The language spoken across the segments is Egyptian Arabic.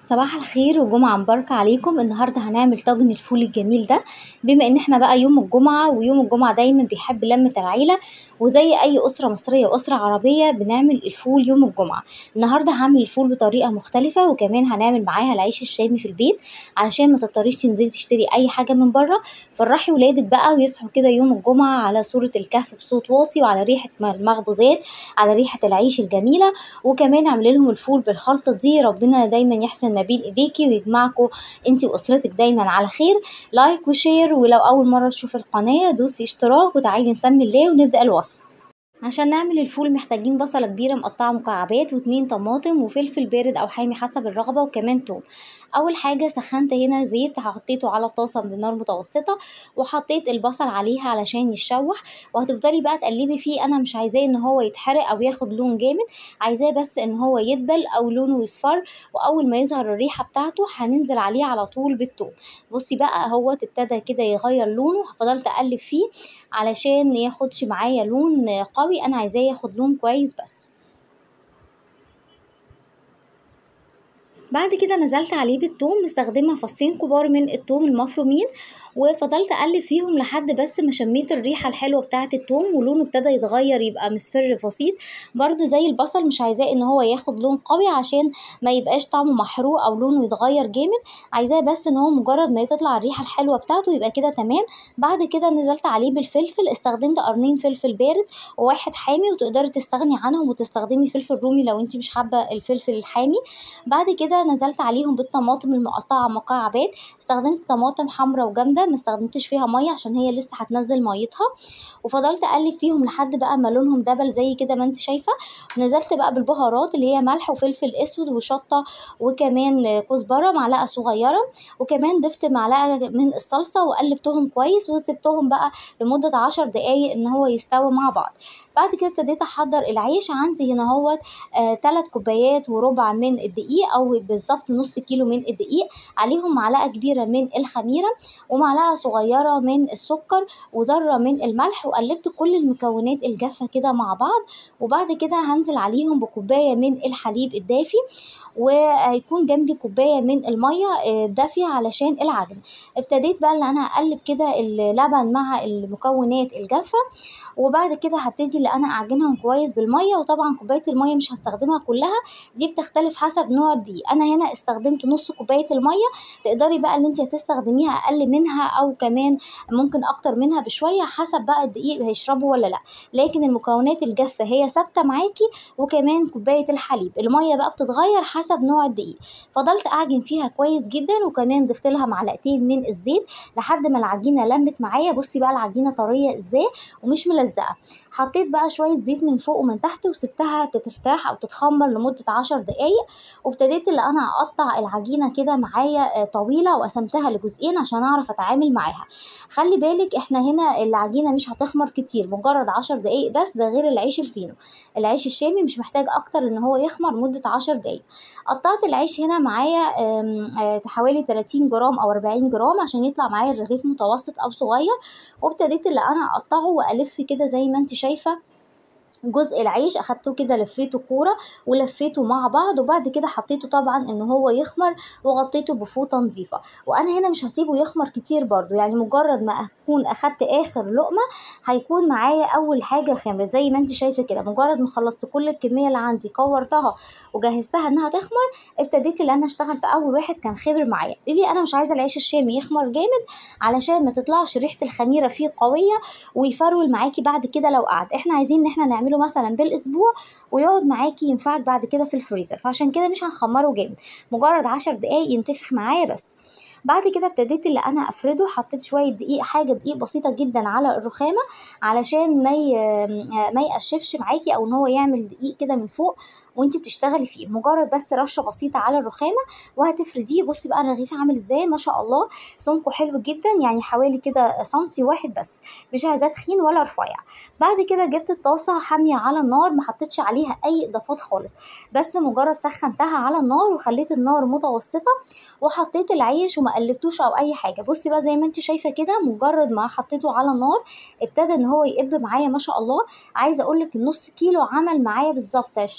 صباح الخير وجمعة مباركة عليكم النهاردة هنعمل طاجن الفول الجميل ده بما ان احنا بقى يوم الجمعة ويوم الجمعة دايما بيحب لمة العيلة وزي اي اسرة مصرية واسرة عربية بنعمل الفول يوم الجمعة النهاردة هعمل الفول بطريقة مختلفة وكمان هنعمل معاها العيش الشامي في البيت علشان ما تضطريش تنزلي تشتري اي حاجة من بره فرحي ولادك بقى ويصحوا كده يوم الجمعة على صورة الكهف بصوت واطي وعلى ريحة المخبوزات على ريحة العيش الجميلة وكمان اعملي لهم الفول بالخلطة دي ربنا دايما يحسن ما بين ايديكي ويجمعكم انتي واسرتك دايما على خير لايك وشير ولو اول مرة تشوفي القناة دوسي اشتراك وتعالي نسمي الله ونبدأ الوصفة عشان نعمل الفول محتاجين بصلة كبيرة مقطعة مكعبات واتنين طماطم وفلفل بارد أو حامي حسب الرغبة وكمان توم أول حاجة سخنت هنا زيت حطيته على الطاسة بنار متوسطة وحطيت البصل عليها علشان يتشوح وهتفضلي بقى تقلبي فيه أنا مش عايزاه إن هو يتحرق أو ياخد لون جامد عايزاه بس إن هو يدبل أو لونه يصفر وأول ما يظهر الريحة بتاعته هننزل عليه على طول بالثوم بصي بقى هو ابتدى كده يغير لونه فضلت أقلب فيه علشان ياخدش معايا لون قوي قوي انا عايزاه ياخد لون كويس بس بعد كده نزلت عليه بالثوم مستخدمه فصين كبار من الثوم المفرومين وفضلت اقلب فيهم لحد بس ما شميت الريحه الحلوه بتاعه الثوم ولونه ابتدى يتغير يبقى مصفر بسيط برده زي البصل مش عايزاه ان هو ياخد لون قوي عشان ما يبقاش طعمه محروق او لونه يتغير جامد عايزاه بس ان هو مجرد ما تطلع الريحه الحلوه بتاعته يبقى كده تمام بعد كده نزلت عليه بالفلفل استخدمت قرنين فلفل بارد وواحد حامي وتقدري تستغني عنهم وتستخدمي فلفل رومي لو انت مش حابه الفلفل الحامي بعد كده نزلت عليهم بالطماطم المقطعه مكعبات استخدمت طماطم حمراء وجامده ما استخدمتش فيها ميه عشان هي لسه هتنزل ميتها وفضلت اقلب فيهم لحد بقى ما لونهم دبل زي كده ما انت شايفه نزلت بقى بالبهارات اللي هي ملح وفلفل اسود وشطه وكمان كزبره معلقه صغيره وكمان ضفت معلقه من الصلصه وقلبتهم كويس وسبتهم بقى لمده عشر دقايق ان هو يستوي مع بعض بعد كده ابتديت احضر العيش عندي هنا اهوت آه تلات كوبايات وربع من الدقيق او بالظبط نص كيلو من الدقيق عليهم معلقه كبيره من الخميره ومعلقه صغيره من السكر وذره من الملح وقلبت كل المكونات الجافه كده مع بعض وبعد كده هنزل عليهم بكوبايه من الحليب الدافي وهيكون جنبي كوبايه من الميه دافيه علشان العجن ابتديت بقى ان انا اقلب كده اللبن مع المكونات الجافه وبعد كده هبتدي اللي انا اعجنهم كويس بالميه وطبعا كوبايه الميه مش هستخدمها كلها دي بتختلف حسب نوع الدقيق انا هنا استخدمت نص كوبايه الميه تقدري بقى ان انت هتستخدميها اقل منها او كمان ممكن اكتر منها بشويه حسب بقى الدقيق هيشربه ولا لا لكن المكونات الجافه هي ثابته معاكي وكمان كوبايه الحليب الميه بقى بتتغير حسب نوع الدقيق فضلت اعجن فيها كويس جدا وكمان ضفت لها معلقتين من الزيت لحد ما العجينه لمت معايا بصي بقى العجينه طريه ازاي ومش ملزقه حطيت بقى شويه زيت من فوق ومن تحت وسبتها ترتاح او تتخمر لمده عشر دقايق وابتديت اللي انا اقطع العجينه كده معايا طويله وقسمتها لجزئين عشان اعرف اتعامل معاها خلي بالك احنا هنا العجينه مش هتخمر كتير مجرد عشر دقايق بس ده غير العيش الفينو العيش الشامي مش محتاج اكتر ان هو يخمر مده عشر دقايق قطعت العيش هنا معايا حوالي 30 جرام او 40 جرام عشان يطلع معايا الرغيف متوسط او صغير وابتديت اللي انا اقطعه والف كده زي ما انت شايفه جزء العيش اخدته كده لفيته كوره ولفيته مع بعض وبعد كده حطيته طبعا ان هو يخمر وغطيته بفوطه نظيفه وانا هنا مش هسيبه يخمر كتير برضو يعني مجرد ما اكون اخدت اخر لقمه هيكون معايا اول حاجه خمر زي ما انت شايفه كده مجرد ما خلصت كل الكميه اللي عندي كورتها وجهزتها انها تخمر ابتديت اللي انا اشتغل في اول واحد كان خبر معايا ليه انا مش عايزه العيش الشامي يخمر جامد علشان ما تطلعش ريحه الخميره فيه قويه ويفرول معاكي بعد كده لو قعد احنا عايزين ان احنا نعمل تعمله مثلا بالاسبوع ويقعد معاكي ينفعك بعد كده في الفريزر فعشان كده مش هنخمره جامد مجرد عشر دقايق ينتفخ معايا بس بعد كده ابتديت اللي انا افرده حطيت شويه دقيق حاجه دقيق بسيطه جدا على الرخامه علشان ما ما يقشفش معاكي او ان هو يعمل دقيق كده من فوق وانت بتشتغلي فيه مجرد بس رشه بسيطه على الرخامه وهتفرديه بصي بقى الرغيف عامل ازاي ما شاء الله سمكه حلو جدا يعني حوالي كده سنتي واحد بس مش عايزاه تخين ولا رفيع بعد كده جبت الطاسه حاميه على النار ما حطيتش عليها اي اضافات خالص بس مجرد سخنتها على النار وخليت النار متوسطه وحطيت العيش وما قلبتوش او اي حاجه بصي بقى زي ما انت شايفه كده مجرد ما حطيته على النار ابتدى ان هو يقب معايا ما شاء الله عايزه اقول لك النص كيلو عمل معايا بالظبط 20 رغيف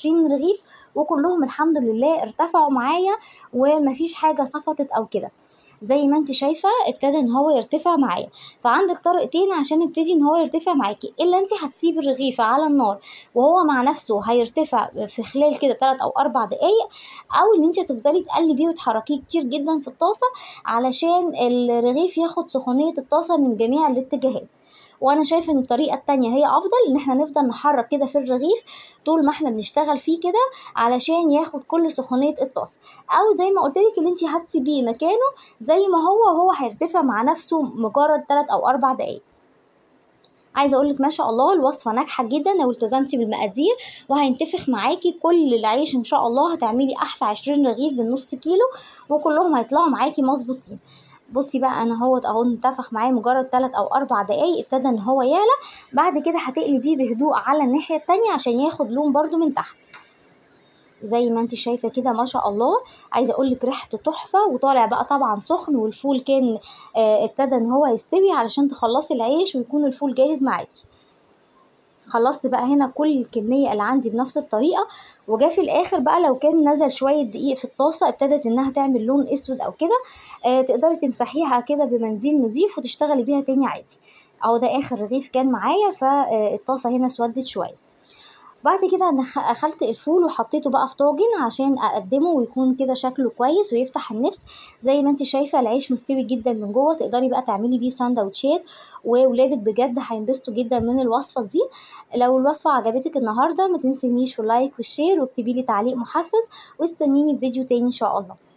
الرغيف وكلهم الحمد لله ارتفعوا معايا ومفيش حاجه صفطت او كده زي ما انت شايفه ابتدى ان هو يرتفع معايا فعندك طريقتين عشان يبتدي ان هو يرتفع معاكي الا انت هتسيبي الرغيف على النار وهو مع نفسه هيرتفع في خلال كده 3 او 4 دقايق او ان انت هتفضلي تقلبيه وتحركيه كتير جدا في الطاسه علشان الرغيف ياخد سخونيه الطاسه من جميع الاتجاهات وانا شايفه ان الطريقه التانية هي افضل ان احنا نفضل نحرك كده في الرغيف طول ما احنا بنشتغل فيه كده علشان ياخد كل سخونيه الطاسه او زي ما قلت لك اللي انت هتسيبيه مكانه زي ما هو وهو هيرتفع مع نفسه مجرد 3 او 4 دقايق عايزه اقول لك ما شاء الله الوصفه ناجحه جدا لو التزمتي بالمقادير وهينتفخ معاكي كل العيش ان شاء الله هتعملي احلى 20 رغيف بالنص كيلو وكلهم هيطلعوا معاكي مظبوطين بصي بقى انا اهوت اهو انتفخ معايا مجرد 3 او 4 دقايق ابتدى ان هو يعلى بعد كده هتقلبيه بهدوء على الناحيه التانية عشان ياخد لون برده من تحت زي ما انت شايفه كده ما شاء الله عايزه اقول لك ريحته تحفه وطالع بقى طبعا سخن والفول كان اه ابتدى ان هو يستوي علشان تخلصي العيش ويكون الفول جاهز معاكي خلصت بقى هنا كل الكمية اللي عندي بنفس الطريقة وجا في الآخر بقى لو كان نزل شوية دقيق في الطاسة ابتدت إنها تعمل لون أسود أو كده آه تقدري تمسحيها كده بمنديل نظيف وتشتغلي بيها تاني عادي أهو ده آخر رغيف كان معايا فالطاسة هنا اسودت شوية بعد كده اخلت الفول وحطيته بقى في طاجن عشان اقدمه ويكون كده شكله كويس ويفتح النفس زي ما انت شايفه العيش مستوي جدا من جوه تقدري بقى تعملي بيه سندوتشات وولادك بجد هينبسطوا جدا من الوصفه دي لو الوصفه عجبتك النهارده ما تنسينيش في اللايك والشير واكتبي لي تعليق محفز واستنيني في فيديو تاني ان شاء الله